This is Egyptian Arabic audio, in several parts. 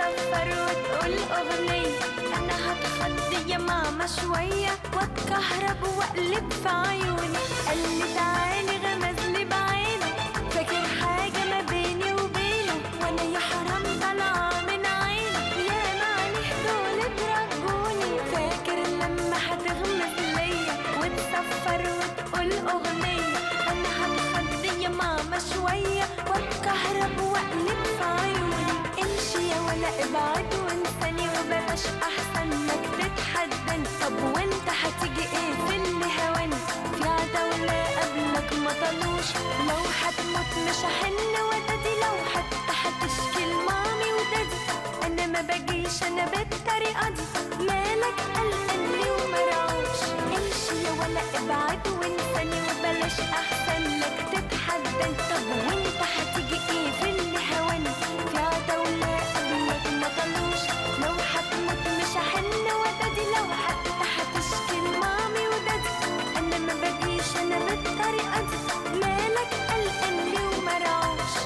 وتسفر وتقول أغنية أنا هتخض يا ماما شوية واتكهرب وأقلب في عيوني قال لي تعالي غمزلي بعينه فاكر حاجة ما بيني وبينه وأنا يا حرام طالعة من عينه يا معلش دول اترجوني فاكر لما هتغمز ليا وتسفر وتقول أغنية أنا هتخض يا ماما شوية واتكهرب وأقلب في عيوني امشي يا ولا ابعد وانساني وبلاش أحسن لك تتحداني طب وانت هتيجي ايه في اللي هواني في عتاولة قبلك ما طلوش لو هتموت مش هحن ودادي لو حتى هتشكي لمامي ودادي انا ما بجيش انا بالطريقة دي مالك قلقان ليه ومرعوش امشي يا ولا ابعد وانساني وبلاش احسن لك تتحداني طب وانت هتيجي ايه في اللي هواني في عتاولة قبلك ما طلوش لو هتموت مش هحن ودادي لو حتى هتشكي لمامي ودادي انا ما بجيش انا بالطريقة دي مالك قلقان ليه ومرعوش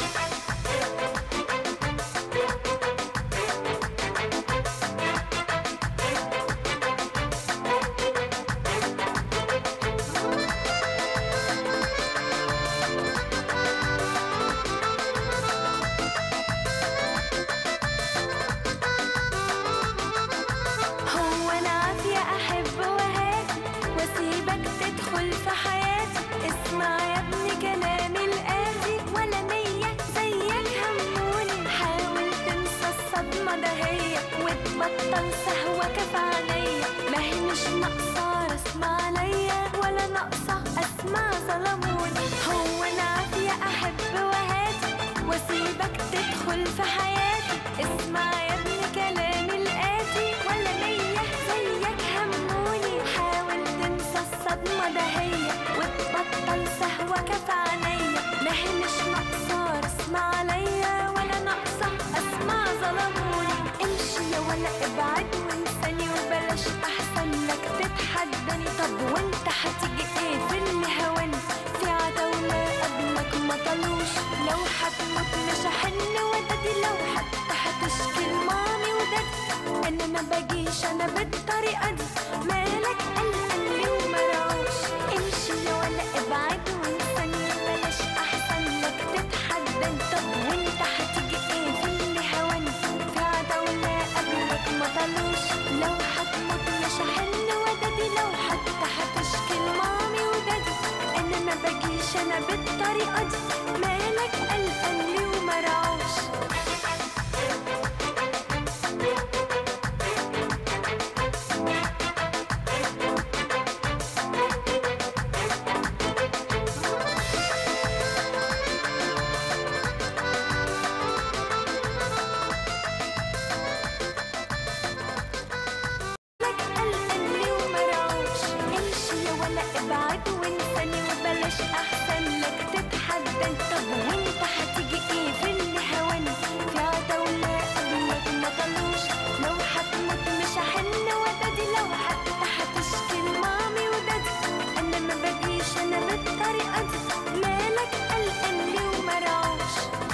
هو انا عافية احب وهادي واسيبك تدخل في حياتي اسمع يا ابني كلامي الآتي ولا نية زيك هموني حاول تنسى الصدمة ده هي وتبطل سهوة كف عليا ما هي مش ناقصة رسم عليا ولا ناقصة اسمع ظلموني هو انا عافية احب وهادي واسيبك تدخل في حياتي اسمع يا ابني كلامي الآتي ولا نية زيك هموني حاول تنسى الصدمة ده هي وتبطل سهوة كف عليا ما هي مش ناقصة رسم عليا ولا ناقصة اسمع ظلموني امشي يا ولا ابعد وانساني وبلاش احسن لك تتحداني طب وانت هتيجي ايه في اللي هواني في عتاولة قبلك ما طلوش لو هتموت مش هحن ودادي لو حتى هتشكي لمامي ودادي انا ما بجيش انا بالطريقة دي مالك قلقان ليه ومرعوش امشي يا ولا ابعد وانساني بلاش احسن لك تتحداني طب وانت هتيجي ايه في اللي هواني في عتاولة قبلك ما طلوش لو هتموت مش هحن ودادي لو حتى هتشكي لمامي ودادي انا ما بجيش انا بالطريقة دي مالك قلقان ليه ومرعوش لك قلقان ليه ومرعوش امشي يا ولا ابعد وانساني وبلاش احسن لك تتحداني طب وانت هتيجي ايه في اللي هواني في عتاولة قبلك ما طلوش لو هتموت مش هحن ودادي لو حتى هتشكي لمامي ودادي انا ما بجيش انا بالطريقة دي مالك قلقان ليه ومرعوش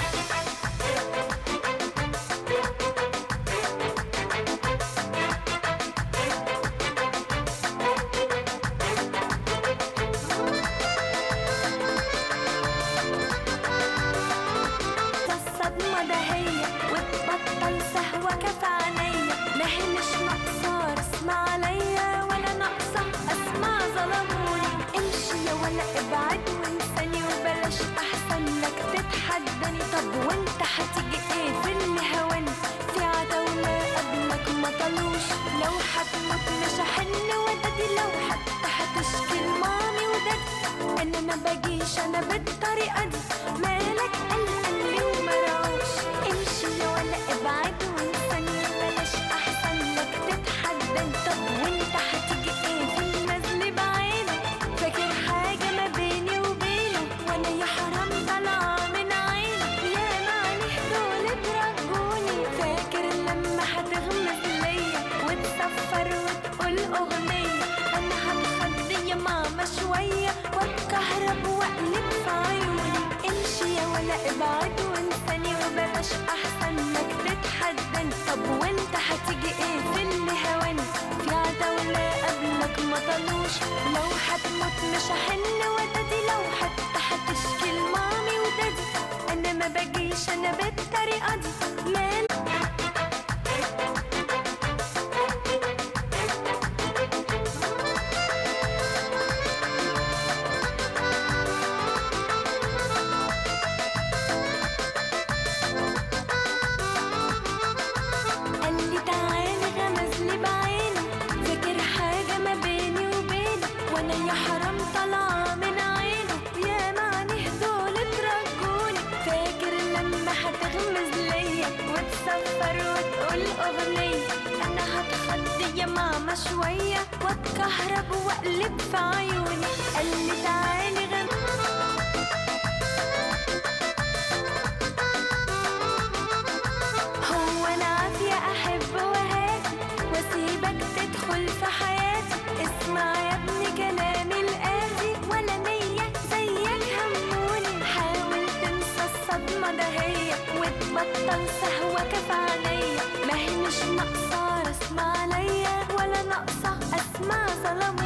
الصدمة ده هي وتبطل سهوة كف عليا ما هي مش ناقصة رسم عليا ولا ناقصة اسمع ظلموني امشي يا ولا ابعد وانساني وبلاش احسن لك تتحداني طب وانت هتيجي ايه في اللي هواني في عتاولة قبلك ما طلوش لو هتموت مش هحن ودادي لو حتى هتشكي لمامي ودادي انا ما بجيش انا بالطريقة دي مالك قلقان ليه ومرعوش امشي يا ولا ابعد وانساني بلاش احسن لك تتحداني طب وانت هتيجي ايه في النزل بعينه فاكر حاجة ما بيني وبينه وانا يا حرام طالعة من عينه يا معلش دول اترجوني فاكر لما هتغمز ليا وتسفر وتقول اغنية انا هتخض يا ماما شوية واتكهرب واقلب في عيوني لو هتموت مش هحن ودادي لو حتى هتشكي لمامي ودادي انا ما بجيش انا بالطريقه دي مال قال لي تعالي غمز لي بعينه فاكر حاجة ما بيني وبينه وانا يا حرام طالعة من عينه يا معني دول ترجوني فاكر لما هتغمز ليا وتصفر وتقول اغنية انا هتخض يا ماما شوية واتكهرب واقلب في عيوني قال لي تعالي غمز هو انا عافية احب وهادي واسيبك تدخل في حياتي اسمع يا ابني كلامي الآتي ولا نية زيك هموني حاول تنسى الصدمة دهية وتبطل سهوك في عينيا ما هي مش ناقصة رسم عليا ولا ناقصة اسمع ظلام